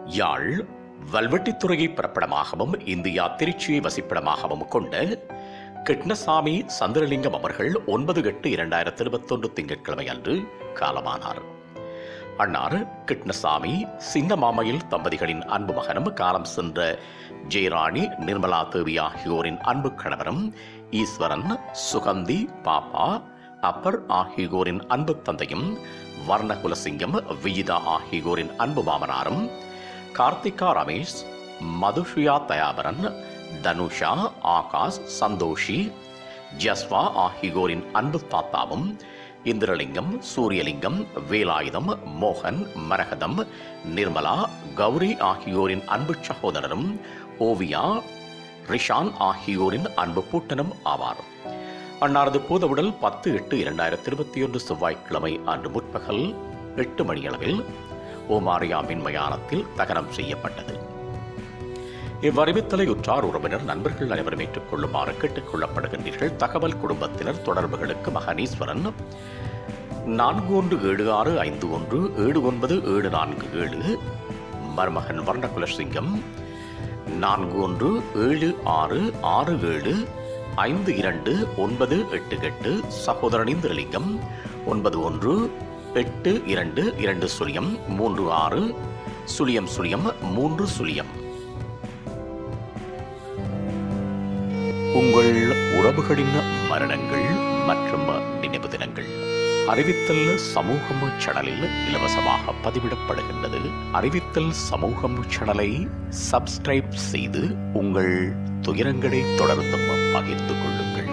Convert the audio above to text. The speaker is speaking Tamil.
யாழ் வல்வெட்டித்துறையை பிறப்பிடமாகவும் இந்தியா திருச்சியை வசிப்பிடமாகவும் கொண்ட கிருஷ்ணசாமி சந்திரலிங்கம் அவர்கள் ஒன்பது எட்டு இரண்டாயிரத்தி இருபத்தொன்று திங்கட்கிழமை அன்று காலமானார் அன்னார் கிருஷ்ணசாமி சின்ன மாமையில் தம்பதிகளின் அன்பு மகனும் காலம் சென்ற ஜெயராணி நிர்மலா தேவி ஆகியோரின் அன்பு கணவரும் ஈஸ்வரன் சுகந்தி பாப்பா அப்பர் ஆகியோரின் அன்பு தந்தையும் வர்ணகுலசிங்கம் விஜிதா ஆகியோரின் அன்பு மாமனாரும் கார்த்திகா ரமேஷ் மதுஷியா தயாபரன் தனுஷா ஆகாஷ் சந்தோஷி ஜஸ்வா ஆகியோரின் அன்பு தாத்தாவும் இந்திரலிங்கம் சூரியலிங்கம் வேலாயுதம் மோகன் மரகதம் நிர்மலா கௌரி ஆகியோரின் அன்பு சகோதரரும் ஓவியா ரிஷான் ஆகியோரின் அன்பு பூட்டனும் ஆவார் அன்னாரது பூதவுடல் பத்து எட்டு இரண்டாயிரத்தி இருபத்தி ஒன்று செவ்வாய்க்கிழமை அன்று முற்பகல் எட்டு மணியளவில் ஓமாரியா மின்மயானத்தில் தகனம் செய்யப்பட்டது இவ்வறிவித்தலை உற்றார் உறவினர் நண்பர்கள் அனைவரும் ஏற்றுக்கொள்ளுமாறு கேட்டுக் கொள்ளப்படுகின்றீர்கள் தகவல் குடும்பத்தினர் தொடர்புகளுக்கு மகனீஸ்வரன் நான்கு ஒன்று ஏழு ஆறு ஐந்து ஒன்று ஏழு ஒன்பது ஏழு நான்கு ஏழு மருமகன் வர்ணகுலசிங்கம் நான்கு ஒன்று ஏழு ஆறு ஆறு ஏழு ஐந்து இரண்டு ஒன்பது எட்டு எட்டு சகோதரன் இந்திரலிங்கம் ஒன்பது ஒன்று எட்டு இரண்டு இரண்டு சுழியம் மூன்று ஆறு சுழியம் சுழியம் மூன்று சுழியம் உங்கள் உறவுகளின் மரணங்கள் மற்றும் நினைவு தினங்கள் அறிவித்தல் சமூகம் சேனலில் இலவசமாக பதிவிடப்படுகின்றது அறிவித்தல் சமூகம் சேனலை சப்ஸ்கிரைப் செய்து உங்கள் துயரங்களை தொடர்ந்தும் பகிர்ந்து கொள்ளுங்கள்